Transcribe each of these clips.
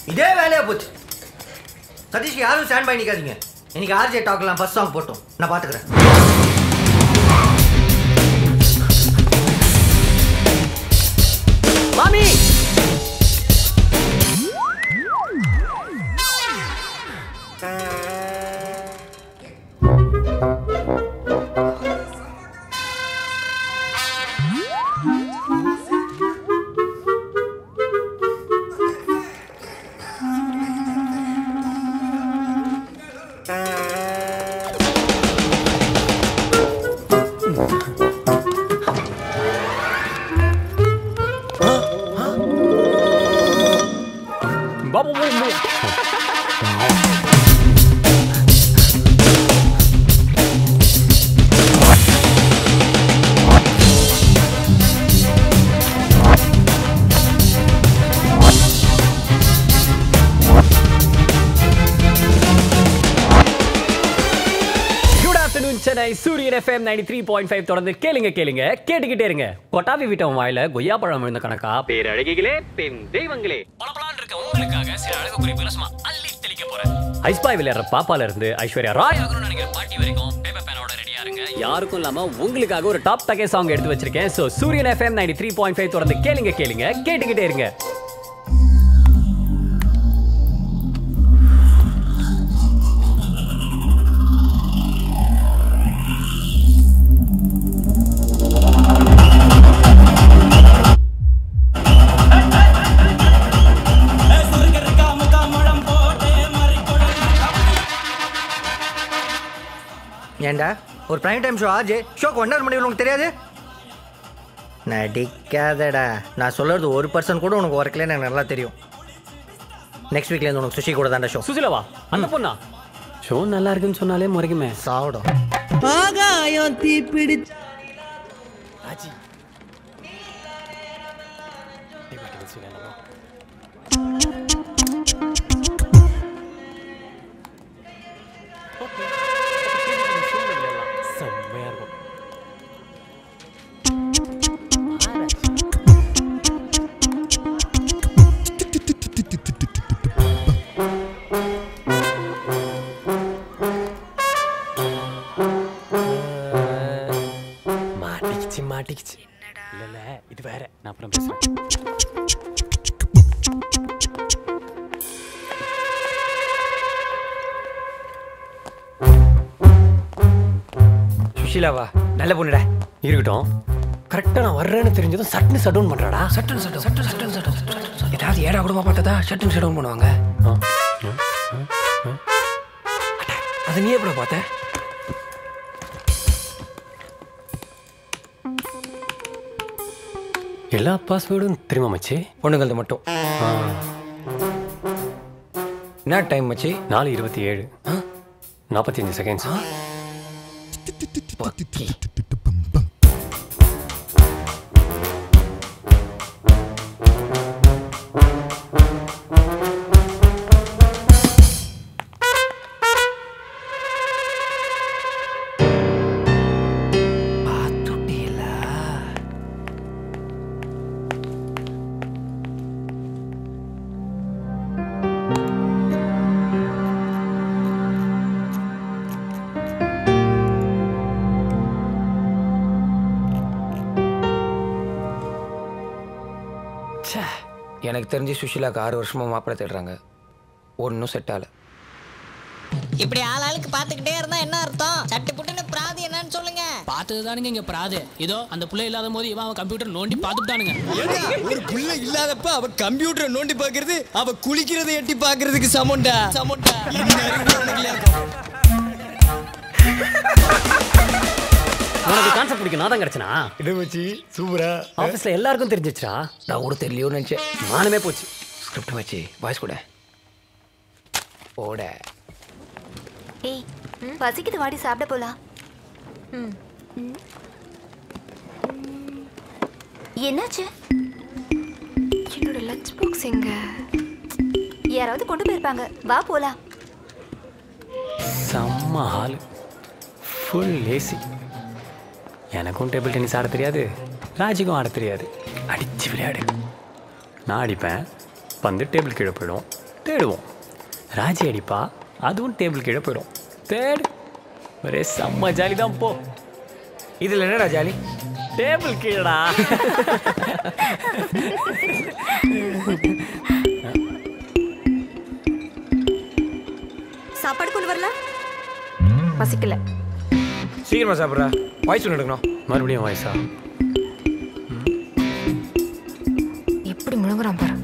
இதே வேலையா போச்சு சதீஷ்க்கு யாரும் ஸ்டாண்ட் பை நிக்காதீங்க இன்னைக்கு ஆர்ஜே டாக்லாம் ஃபர்ஸ்ட் சாங் போட்டோம் நான் பாத்துக்கிறேன் மாமி Babu good afternoon Chennai Suryan FM ninety three point five தொடர்ந்து கேளுங்க கேளுங்க கேட்டுக்கிட்டே இருங்க கொட்டாவி வீட்டம் வாயில கொய்யா பழம் விழுந்த கணக்கா பேரழகிகளே பெண் தெய்வங்களே பளபளன்னு இருக்க உங்களுக்காக சில அழகு குறிப்புகளை சும்மா அள்ளி தெளிக்க போறேன் ஐஸ்பாய் விளையாடுற பாப்பால இருந்து ஐஸ்வர்யா ராய் ஆகணும்னு நினைக்கிற பாட்டி வரைக்கும் பேப்பர் பேனோட ரெடியா இருங்க யாருக்கும் இல்லாம உங்களுக்காக ஒரு டாப் தகே சாங் எடுத்து வச்சிருக்கேன் so Suryan FM ninety three point five தொடர்ந்து கேளுங்க கேளுங்க கேட்டுக்கிட்டே இருங்க ஏன்டா ஒரு பிரைம் டைம் ஷோ ஆர்ஜே ஷோக்கு ஒன்றரை மணி உனக்கு தெரியாது நடிக்காதடா நான் சொல்றது ஒரு பர்சன்ட் கூட உனக்கு ஒர்க்கில் எனக்கு நல்லா தெரியும் நெக்ஸ்ட் வீக்லேருந்து உனக்கு சுஷி கூட தான்டா ஷோ சுசிலவா அந்த பொண்ணா ஷோ நல்லா இருக்குன்னு சொன்னாலே முறைக்குமே சாப்பிடும் ஆகாயம் தீப்பிடிச்சு செம்மையா இருக்கும் மாட்டிக்கிச்சு மாட்டிக்கிச்சு இல்ல இல்ல இது வேற நான் அப்புறம் பேசுறேன் சுஷீலாவா நல்ல பொண்ணுடா இருக்கட்டும் கரெக்டா நான் வர்றேன்னு தெரிஞ்சதும் சட்டுன்னு சட் டவுன் பண்றாடா சட்டன் சட்டம் சட்டன் சட்டன் சட்டம் ஏதாவது ஏடா கூடமா பார்த்ததா ஷட்டன் ஷட் டவுன் பண்ணுவாங்க அதை நீ எப்படி பார்த்த எல்லா பாஸ்வேர்டும் தெரியுமா மச்சி பொண்ணுங்களது மட்டும் என்ன டைம் மச்சி நாலு இருபத்தி ஏழு நாற்பத்தி அஞ்சு செகண்ட்ஸ் பக்கி பார்த்துட்டீங்களா ச்சே, எனக்கு தெரிஞ்சு சுஷீலாக்கு ஆறு வருஷமா மாப்பிள்ளை தேடுறாங்க ஒன்றும் செட் ஆகல இப்படி ஆளாளுக்கு பாத்துக்கிட்டே இருந்தா என்ன அர்த்தம் சட்டு புட்டுன்னு பிராதி என்னன்னு சொல்லுங்க பார்த்தது தானுங்க இங்க பிராது இதோ அந்த புள்ள இல்லாத போது இவன் அவன் கம்ப்யூட்டர் நோண்டி பார்த்துட்டானுங்க ஒரு புள்ள இல்லாதப்ப அவ கம்ப்யூட்டரை நோண்டி பாக்குறது அவ குளிக்கிறதை எட்டி பாக்குறதுக்கு சமண்டா சமண்டா உனக்கு கான்செப்ட் பிடிக்கும் நான் தான் கிடைச்சனா இது மச்சி சூப்பரா ஆஃபீஸ்ல எல்லாருக்கும் தெரிஞ்சிச்சுடா நான் கூட தெரியலையோன்னு நினச்சேன் மானமே போச்சு ஸ்கிரிப்ட் மச்சி வாய்ஸ் கூட ஓட ஏய் பசிக்குது வாடி சாப்பிட போலாம் ம். என்னாச்சு என்னோட லஞ்ச் பாக்ஸ் எங்க யாராவது கொண்டு போயிருப்பாங்க வா போலாம் செம்ம ஹால் ஃபுல் ஏசி எனக்கும் டேபிள் டென்னிஸ் ஆட தெரியாது ராஜிக்கும் ஆட தெரியாது அடிச்சு விளையாடு நான் அடிப்பேன் பந்து டேபிள் கீழே போயிடும் தேடுவோம் ராஜி அடிப்பா அதுவும் டேபிள் கீழே போயிடும் தேடு ஒரே செம்ம ஜாலி தான் போ இதில் என்னடா ஜாலி டேபிள் கீழடா சாப்பாடு கொண்டு வரல பசிக்கல சீக்கிரமா சாப்பிட்றா வாய்ஸ் ஒன்று எடுக்கணும் மறுபடியும் வயசா எப்படி முழுங்குறான் பாரு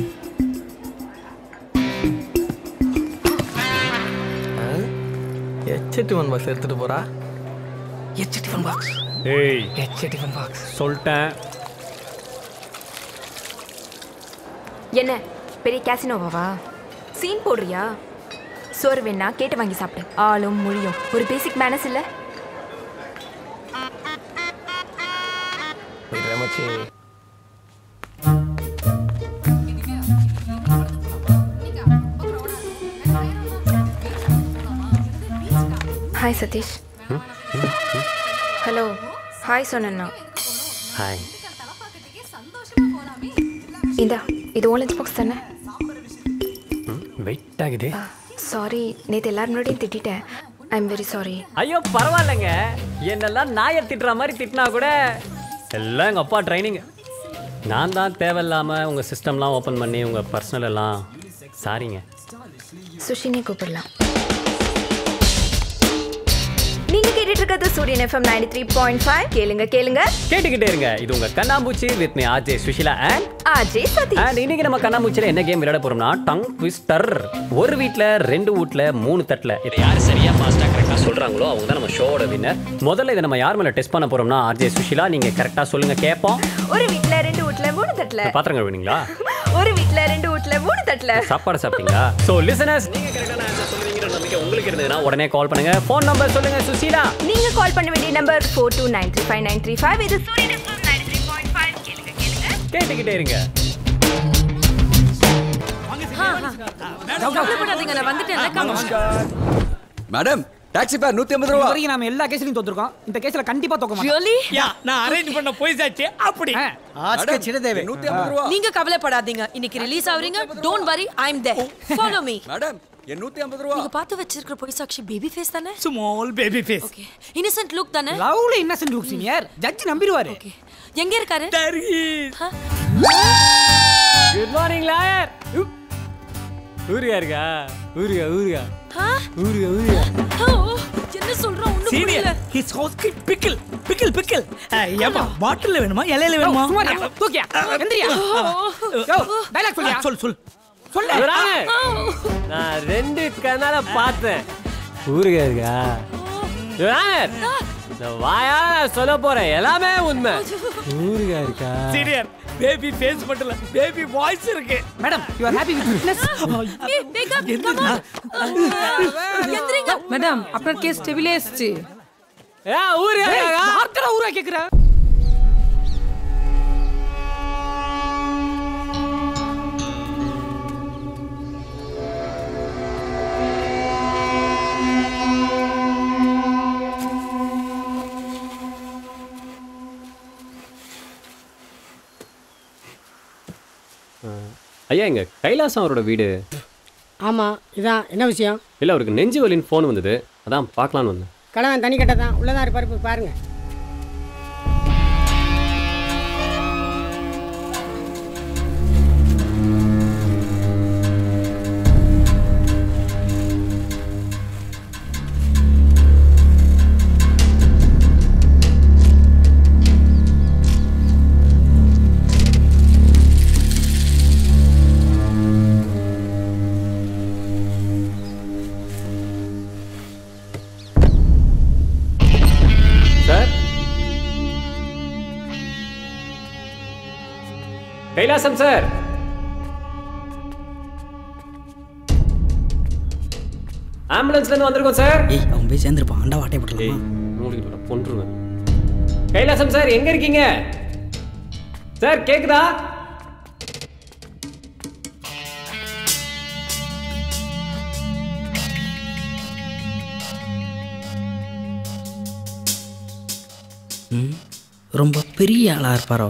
எச்சு டிஃபன் பாக்ஸ் எடுத்துட்டு போறா எச் டிஃபன் பாக்ஸ் ஏய் எச் டிஃபன் பாக்ஸ் சொல்லிட்டேன் என்ன பெரிய கேசினோவாவா சீன் போடுறியா சோறு வேணா கேட்டு வாங்கி சாப்பிடு ஆளும் மொழியும் ஒரு பேசிக் மேனஸ் இல்ல மச்சி ஹாய் சதீஷ் ஹலோ ஹாய் சொன்னா ஹாய் இந்தா இது ஓலஞ்ச் பாக்ஸ் தானே வெயிட் ஆகுது சாரி நேற்று எல்லாரும் முன்னாடியும் திட்டிட்டேன் ஐ எம் வெரி சாரி ஐயோ பரவாயில்லைங்க என்னெல்லாம் நாயை திட்டுற மாதிரி திட்டினா கூட எல்லாம் எங்கள் அப்பா ட்ரைனிங் நான் தான் தேவையில்லாமல் உங்கள் சிஸ்டம்லாம் ஓப்பன் பண்ணி உங்கள் பர்சனல் எல்லாம் சாரிங்க சுஷினே கூப்பிடலாம் நீங்க கேட்டுட்டு இருக்கிறது Suryan FM ninety three point five கேளுங்க கேளுங்க கேட்டுக்கிட்டே இருங்க இது உங்கள் கண்ணாம்பூச்சி with me RJ Sushila and RJ Satish and இன்னைக்கு நம்ம கண்ணாமூச்சியில் என்ன கேம் விளையாட போறோம்னா டங் ட்விஸ்டர் ஒரு வீட்டில் ரெண்டு வீட்டில் மூணு தட்டில் இதை யார் சரியா ஃபாஸ்ட்டாக கரெக்டாக சொல்றாங்களோ அவங்க தான் நம்ம ஷோவோட வின்னர் முதல்ல இதை நம்ம யார் மேலே டெஸ்ட் பண்ண போறோம்னா ஆர்ஜே சுஷிலா நீங்க கரெக்டாக சொல்லுங்க கேட்போம் ஒரு வீட்ல ரெண்டு வீட்ல மூணு தட்டுல பாத்திரம் கழுவினீங்களா ஒரு வீட்ல ரெண்டு வீட்ல மூணு தட்டுல சாப்பாடு சாப்பிட்டீங்களா ஸோ லிசனர்ஸ் நீங்க கரெக்டான ஆன்சர் சொல்லுவீங்கிற நம்பிக்கை உங்களுக்கு இருந்ததுன்னா உடனே கால் பண்ணுங்க ஃபோன் நம்பர் சொல்லுங்க சுஷீலா நீங்க கால் பண்ண வேண்டிய number four two nine three five nine three five இது Suryan FM ninety three point five கேளுங்க கேளுங்க கேட்டுக்கிட்டே இருங்க மேடம் டாக்ஸி பேர் நூத்தி ஐம்பது ரூபா வரைக்கும் நாம எல்லா கேஸ்லயும் தோத்துருக்கோம் இந்த கேஸ்ல கண்டிப்பா தோக்க மாட்டோம் ரியலி யா நான் அரேஞ்ச் பண்ண போய் சாச்சு அப்படி மேடம், நூத்தி ஐம்பது ரூபா நீங்க கவலைப்படாதீங்க இன்னைக்கு ரிலீஸ் ஆவறீங்க don't worry I am there follow me madam என் நூத்தி ஐம்பது ரூபா நீங்க பார்த்து வச்சிருக்கிற பொய் சாட்சி பேபி ஃபேஸ் தானே small baby face okay innocent look தானே லவ்ல இன்னசென்ட் லுக் சீனியர் ஜட்ஜ் நம்பிடுவாரு ஓகே எங்க இருக்காரு குட் மார்னிங் லாயர் ஊருகா இருக்கா ஊருகா ஊருகா ஆ? ஊருகா ஊருகா ஓ, என்ன சொல்றோம் ஒண்ணும் புரியல senior his house pickle pickle pickle ஏப்பா பாட்டில்ல வேணுமா இலையில வேணுமா சும்மா இரு. தூக்கியா எந்திரியா யோ டைலாக் சொல்லியா சொல் சொல் சொல்லு இவராங்க, நான் ரெண்டு கண்ணால பார்த்தேன் ஊருகா இருக்கா இவராங்க, நான் வாயால நான் சொல்ல போறேன் எல்லாமே உண்மை ஊருகா இருக்கா சீனியர் பேபி ஃபேஸ் மட்டும் இல்ல பேபி வாய்ஸ் இருக்கு madam you are happy with fitness ஏய், wake up, come on. எந்திரிங்க. ম্যাডাম আপনার কেস টেবিলে এসছে ஏ ஊருகா இருக்கா ஆர்த்தரா ஊரா கேக்குற ஐயா இங்க கைலாசம் அவரோட வீடு ஆமா இதான் என்ன விஷயம் இல்ல அவருக்கு நெஞ்சு வலின்னு ஃபோன் வந்தது அதான் பார்க்கலான்னு வந்தேன் கணவன் தனி கட்ட தான் உள்ளதான் இருப்பாரு போய் பாருங்க சார் கைலாசம் சார் ஆம்புலன்ஸ்ல இருந்து வந்திருக்கோம் சார் ஏய் அவன் போய் சேர்ந்துருப்பான் அண்டா வாட்டை ஏய் போட்டுலாம் மூடிட்டு வர கொன்றுவேன் கைலாசம் சார் எங்க இருக்கீங்க சார் கேக்குதா ரொம்ப பெரிய ஆளா இருப்பாரோ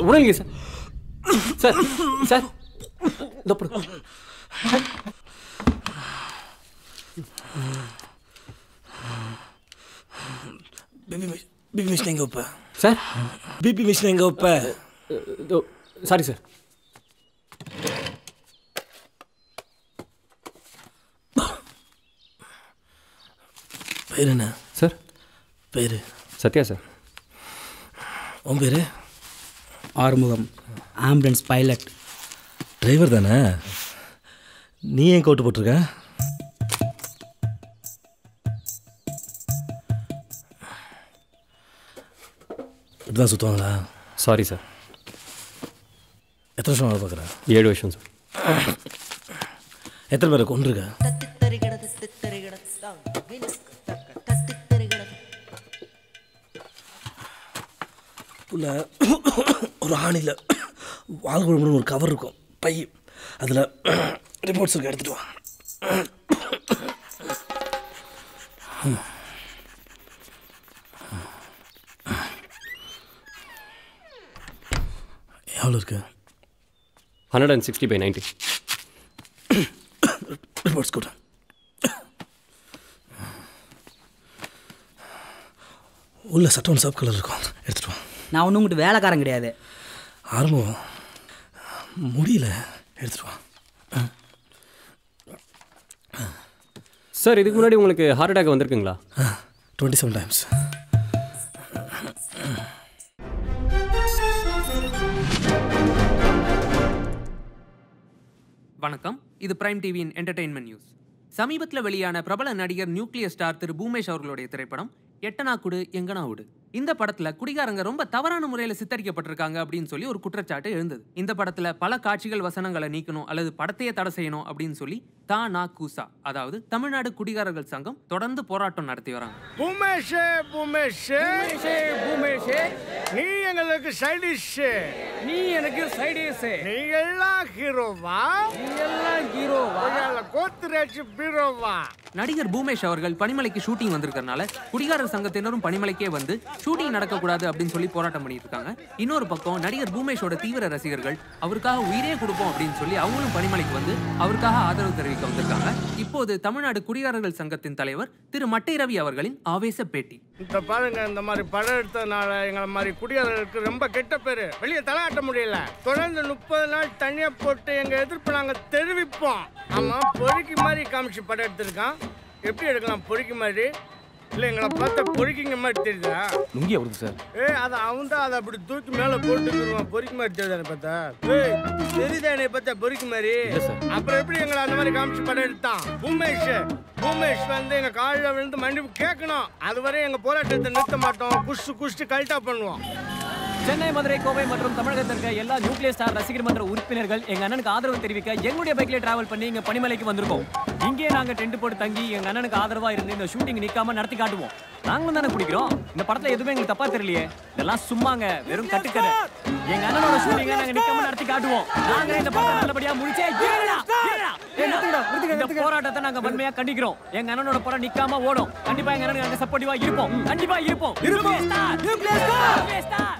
ஒன்றும் இல்லைங்க சார் சார் சார் இதோ போடு. பிபி மிஷ் பிபி மிஷின் எங்கே வைப்ப சார் பிபி மிஷின் எங்கே வைப்ப இதோ சாரி சார் பேர் என்ன சார் பேர் சத்யா சார் உன் பேர் ஆறுமுகம் ஆம்புலன்ஸ் பைலட் டிரைவர் தானே நீ ஏன் கோட்டு போட்டிருக்க இப்படிதான் சுற்றுவாங்களா சாரி சார் எத்தனை வருஷம் வேலை பார்க்குற ஏழு வருஷம் சார் எத்தனை பேரை கொண்டிருக்க உள்ள ஒரு ஆணியில் வால் குழம்புன்னு ஒரு கவர் இருக்கும் பை அதில் ரிப்போர்ட்ஸ் இருக்க எடுத்துட்டு வா எவ்வளோ இருக்கு hundred and sixty by ninety reports கூட உள்ள சட்டம் சாப் கலர் இருக்கும் எடுத்துட்டு வா நான் ஒன்றும் உங்கள்கிட்ட வேலைக்காரன் கிடையாது ஆரம்பம் முடியல எடுத்துட்டு வா சார் இதுக்கு முன்னாடி உங்களுக்கு ஹார்ட் அட்டாக் வந்திருக்குங்களா டுவெண்ட்டி செவன் டைம்ஸ் வணக்கம் இது பிரைம் டிவியின் என்டர்டெயின்மெண்ட் நியூஸ் சமீபத்தில் வெளியான பிரபல நடிகர் நியூக்ளியர் ஸ்டார் திரு பூமேஷ் அவர்களுடைய திரைப்படம் எட்டனா குடு எங்கனா உடு இந்த படத்துல குடிகாரங்க ரொம்ப தவறான முறையில் சித்தரிக்கப்பட்டிருக்காங்க அப்படின்னு சொல்லி ஒரு குற்றச்சாட்டு எழுந்தது இந்த படத்துல பல காட்சிகள் வசனங்களை நீக்கணும் அல்லது படத்தையே தடை செய்யணும் அப்படின்னு சொல்லி தா நா கூசா அதாவது தமிழ்நாடு குடிகாரர்கள் சங்கம் தொடர்ந்து போராட்டம் நடத்தி வராங்க பூமேஷே பூமேஷே பூமேஷே நீ எங்களுக்கு சைடிஷ் நீ எனக்கு சைடிஷ் நீ எல்லாம் ஹீரோவா நீ எல்லாம் ஹீரோவா கோத்துராட்சி பீரோவா நடிகர் பூமேஷ் அவர்கள் பனிமலைக்கு ஷூட்டிங் வந்திருக்கறனால குடிகாரர் சங்கத்தினரும் பனிமலைக்கே வந்து ஷூட்டிங் நடக்கக்கூடாது அப்படின்னு சொல்லி போராட்டம் பண்ணிட்டு இருக்காங்க இன்னொரு பக்கம் நடிகர் பூமேஷோட தீவிர ரசிகர்கள் அவருக்காக உயிரே கொடுப்போம் அப்படின்னு சொல்லி அவங்களும் பனிமலைக்கு வந்து அவருக்காக ஆதரவு தெரிவிக்க வந்திருக்காங்க இப்போது தமிழ்நாடு குடிகாரர்கள் சங்கத்தின் தலைவர் திரு மட்டை ரவி அவர்களின் ஆவேச பேட்டி இந்த பாருங்க இந்த மாதிரி படம் எடுத்ததுனால எங்களை மாதிரி குடியாளர்களுக்கு ரொம்ப கெட்ட பேரு வெளியே தலையாட்ட முடியல தொடர்ந்து முப்பது நாள் தனியா போட்டு எங்க எதிர்ப்பு நாங்க தெரிவிப்போம் ஆமா பொறுக்கி மாதிரி காமிச்சு படம் எடுத்திருக்கான் எப்படி எடுக்கலாம் பொறுக்கி மாதிரி இல்ல எங்களை பார்த்தா பொறுக்கிங்க மாதிரி தெரியுதா லுங்கி வருது சார் ஏ அது அவன் தான் அதை அப்படி தூக்கி மேல போட்டுக்குருவான் பொறுக்கி மாதிரி தெரியுதா பார்த்தா ஏய் தெரியுதா என்னை பார்த்தா பொறுக்கி மாதிரி அப்புறம் எப்படி எங்களை அந்த மாதிரி காமிச்சு படம் எடுத்தான் உமேஷ் உமேஷ் வந்து எங்க காலில் விழுந்து மன்னிப்பு கேட்கணும் அதுவரை எங்க போராட்டத்தை நிறுத்த மாட்டோம் குஷ்டு குஷ்டு கல்ட்டா பண்ணுவோம் சென்னை மதுரை கோவை மற்றும் தமிழகத்தில் இருக்க எல்லா நியூக்ளியர் ஸ்டார் ரசிகர் மன்ற உறுப்பினர்கள் எங்க அண்ணனுக்கு ஆதரவு தெரிவிக்க எங்களுடைய பைக்ல டிராவல் பண்ணி இங்க பனிமலைக்கு வந்திருக்கோம் இங்கே நாங்க டென்ட் போட்டு தங்கி எங்க அண்ணனுக்கு ஆதரவா இருந்து இந்த ஷூட்டிங் நிக்காம நடத்தி காட்டுவோம் நாங்களும் தானே குடிக்கிறோம் இந்த படத்துல எதுவுமே எங்களுக்கு தப்பா தெரியலையே இதெல்லாம் சும்மாங்க வெறும் கட்டுக்கதை எங்க அண்ணனோட ஷூட்டிங்க நாங்க நிக்காம நடத்தி காட்டுவோம் நாங்க இந்த படத்தை நல்லபடியா முடிச்சே இருடா, இருடா. ஏய், நிறுத்துங்கடா, நிறுத்துங்க. இந்த போராட்டத்தை நாங்க வன்மையா கண்டிக்கிறோம் எங்க அண்ணனோட படம் நிக்காம ஓடும் கண்டிப்பா எங்க அண்ணனுக்கு நாங்க சப்போர்ட்டிவா இருப்போம் கண்டிப்பா இருப்போம் nuclear star nuclear star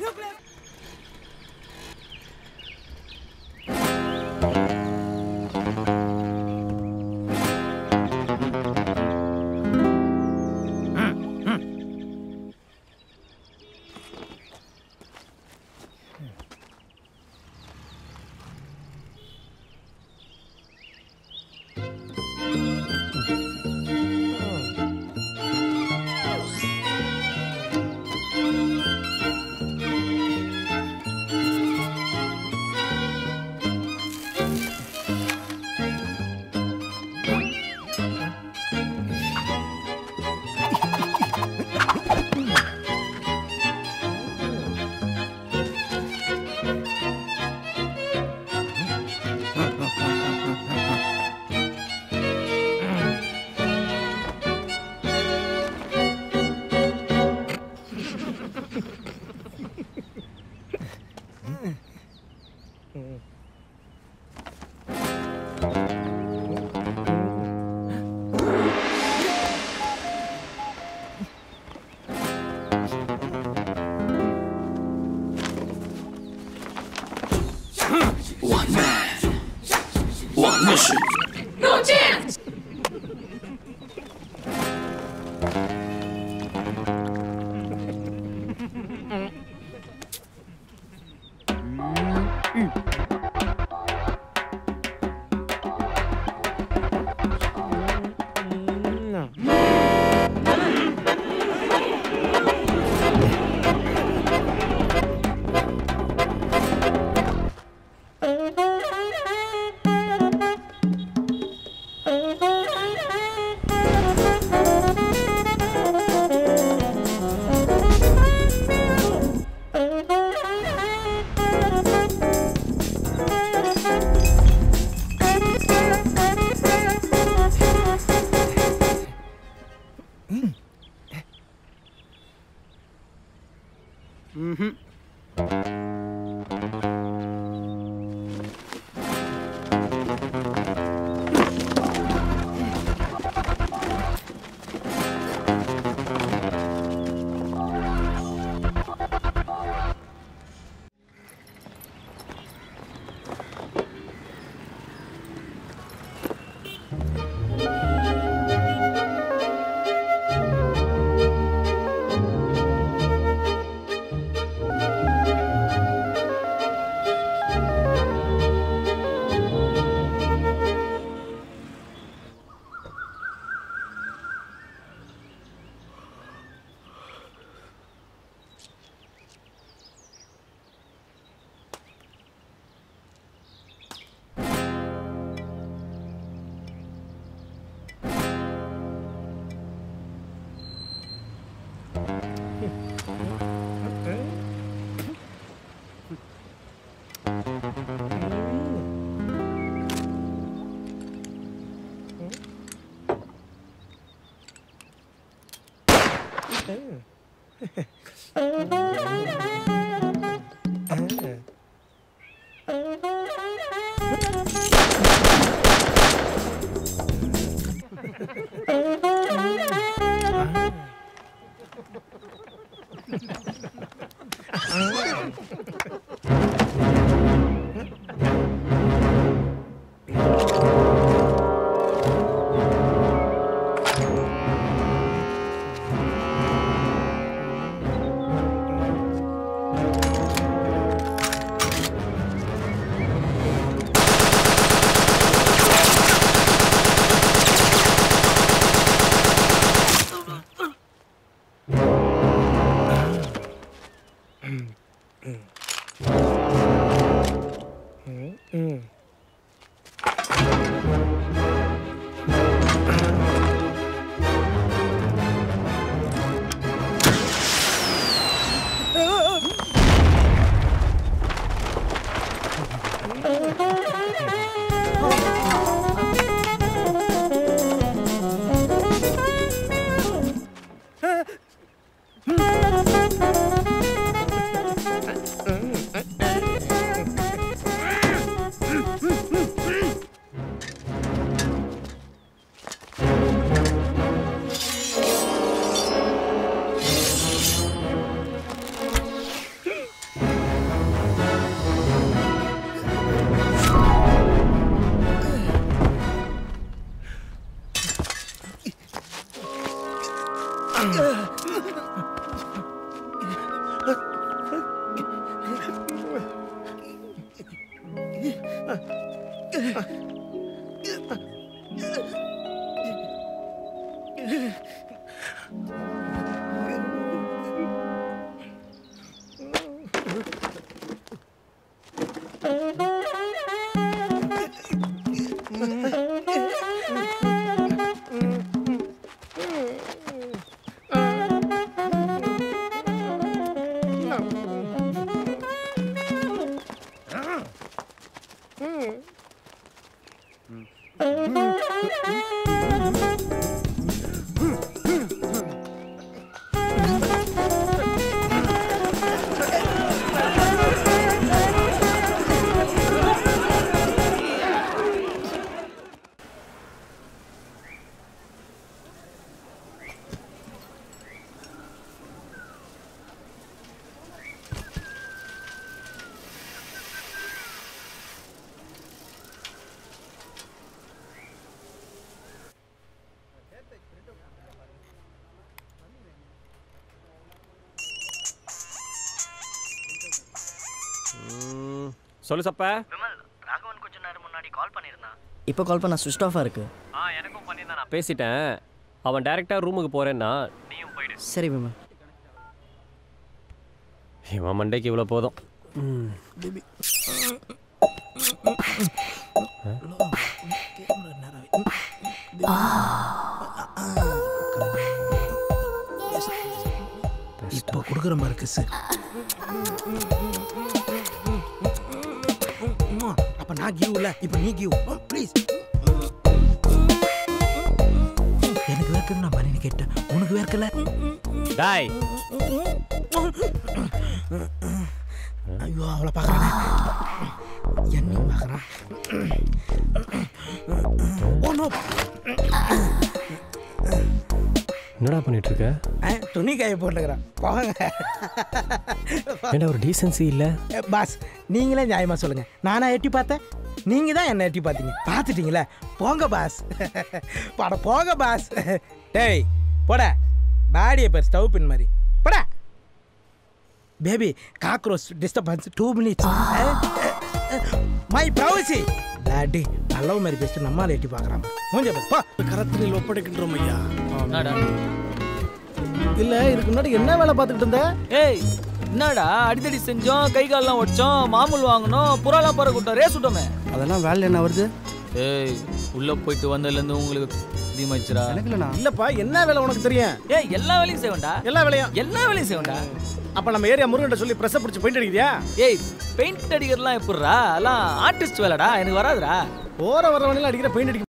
No chance! சொல்லு சப்ப ராகவன் கொஞ்ச நேரம் முன்னாடி கால் பண்ணியிருந்தான் இப்போ கால் பண்ண சுவிச் ஆஃபாக இருக்கு ஆ எனக்கும் பண்ணியிருந்தான் நான் பேசிட்டேன் அவன் டேரெக்டாக ரூமுக்கு போகிறேன்னா நீயும் போயிடு சரி விமல் இவன் மண்டைக்கு இவ்வளோ போதும் இப்போ கொடுக்குற மாதிரி கிஸ் அப்ப நான் கிவ் இல்ல இப்போ நீ கிவ் ப்ளீஸ் எனக்கு வேர்க்குது நான் பண்ணி கேட்டேன் உனக்கு வேர்க்கல டாய் ஐயோ அவளை பார்க்கறானே என்னையும் பார்க்கறான் ஓ நோ என்னடா பண்ணிட்டு இருக்க துணி காய போட்டுக்கிறான் போங்க ஏன்டா ஒரு டீசென்சி இல்லை ஏ, பாஸ் நீங்களே நியாயமா சொல்லுங்க நானா எட்டி பார்த்தேன் நீங்க தான் என்ன எட்டி பார்த்தீங்க பார்த்துட்டீங்களே போங்க பாஸ் பட போங்க பாஸ் டேய் போட பாடியை பேர் ஸ்டவ் பின் மாதிரி போட baby cockroach disturbance two minutes my ப்ரௌசி டாடி நல்லவ மாதிரி பேசிட்டு நம்மால எட்டி பார்க்குறான் மூஞ்ச பாரு, போ கரத்தில் ஒப்படைக்கின்றோம் ஐயா இல்ல இதுக்கு முன்னாடி என்ன வேலை பார்த்துக்கிட்டு இருந்த ஏய் என்னடா அடித்தடி செஞ்சோம் கை கால்லாம் உடைச்சோம் மாமூல் வாங்கணும் புறாலாம் பற கூட்டம் ரேஸ் விட்டோமே அதெல்லாம் வேலை என்ன வருது ஏய் உள்ள போயிட்டு வந்ததுலேருந்து உங்களுக்கு தீமச்சிரா இல்லப்பா என்ன வேலை உனக்கு தெரியும் ஏய் எல்லா வேலையும் செய்வேன்டா எல்லா வேலையும் எல்லா வேலையும் செய்வேன்டா அப்ப நம்ம ஏரியா முருகன்ட்ட சொல்லி பிரஸ் பிடிச்சி பெயிண்ட் அடிக்கிறியா ஏய் பெயிண்ட் அடிக்கிறதுலாம் எப்படிடா எல்லாம் ஆர்டிஸ்ட் வேலைடா எனக்கு வராதுடா போற வரவனையில அடிக்கிற பெயிண்ட் அடிக்க